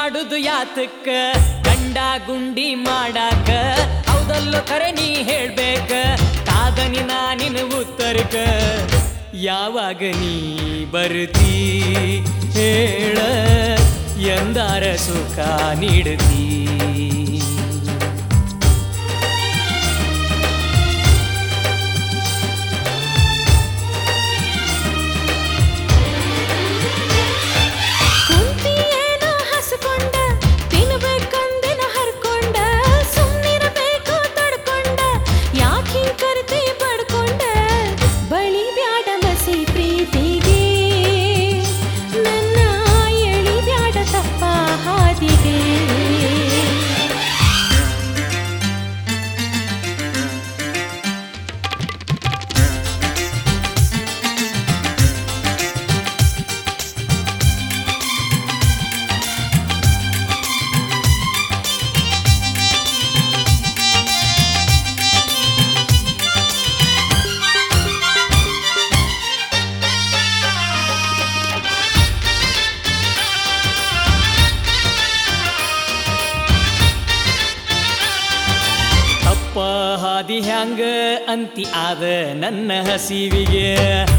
ಮಾಡುದು ಯಾತಕ್ಕ ಗಂಡ ಗುಂಡಿ ಮಾಡಾಕ ಹೌದಲ್ಲೋ ಕರೆ ನೀ ಹೇಳ್ಬೇಕ ಕಾದನಿ ನಾನಿನ ಉತ್ತರಕ ಯಾವಾಗ ನೀ ಬರ್ತೀ ಹೇಳ ಎಂದಾರ ಸುಖ ನೀಡ್ತೀ ಕುಂತಿ ಏನೋ ಹಸ್ಕೊಂಡ ತಿನ್ಬೇಕಂದಿನ ಹರ್ಕೊಂಡ ಸುಮ್ನಿರಬೇಕು ತಡ್ಕೊಂಡ ಯಾಕೆ ಕರ್ತಿ ಪಡ್ಕೊಂಡ ಬಳಿ ಬ್ಯಾಡ ಮಸಿ ಪ್ರೀತಿಗೆ ನನ್ನ ಎಳಿ ಬ್ಯಾಡ ತಪ್ಪ ಹಾದಿಗೆ ತಪ್ಪ ಹಾದಿ ಹ್ಯಾಂಗ ಅಂತಿ ಆದ ನನ್ನ ಹಸಿವಿಗೆ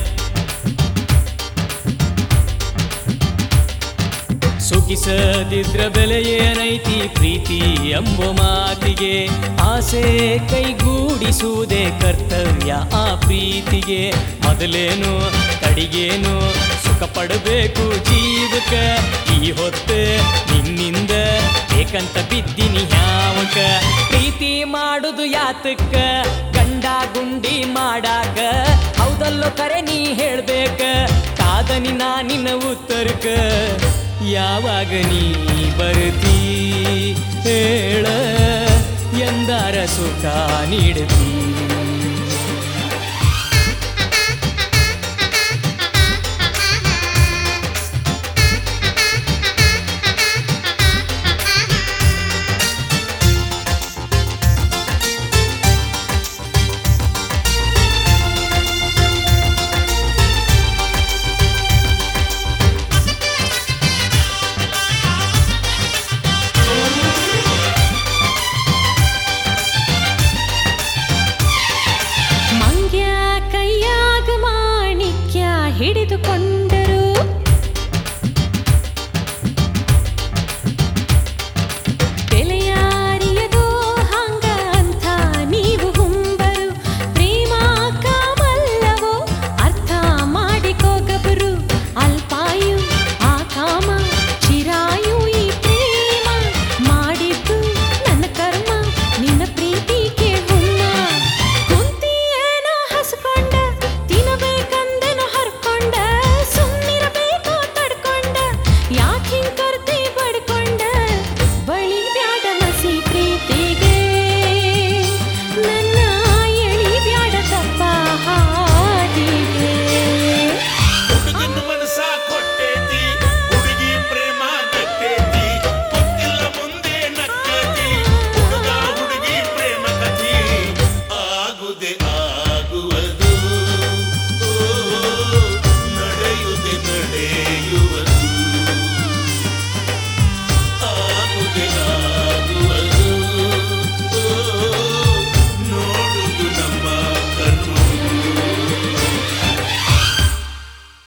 ಸುಖಿಸದಿದ್ರ ಬೆಲೆ ಏನೈತಿ ಪ್ರೀತಿ ಎಂಬ ಮಾತಿಗೆ ಆಸೆ ಕೈಗೂಡಿಸುವುದೇ ಕರ್ತವ್ಯ ಆ ಪ್ರೀತಿಗೆ ಮೊದಲೇನು ಕಡಿಗೇನು ಸುಖ ಪಡಬೇಕು ಜೀವಕ ಈ ಹೊತ್ತು ನಿನ್ನಿಂದ ಬೇಕಂತ ಬಿದ್ದಿನಿ ಯಾವಕ ಪ್ರೀತಿ ಮಾಡುದು ಯಾತಕ್ಕ ಗಂಡ ಗುಂಡಿ ಮಾಡಾಕ ಹೌದಲ್ಲೋ ಕರೆ ನೀ ಹೇಳ್ಬೇಕ ಕಾದನಿ ನಾ ನಿನ್ನ ಉತ್ತರಕ ಯಾವಾಗ ನೀ ಬರ್ತೀ ಹೇಳ ಎಂದಾರ ಸುಖ ನೀಡ್ತೀ ಮಂಗ್ಯ ಕೈಯಾಗ ಮಾಣಿಕ್ಯ ಹಿಡಿದುಕೊಂಡ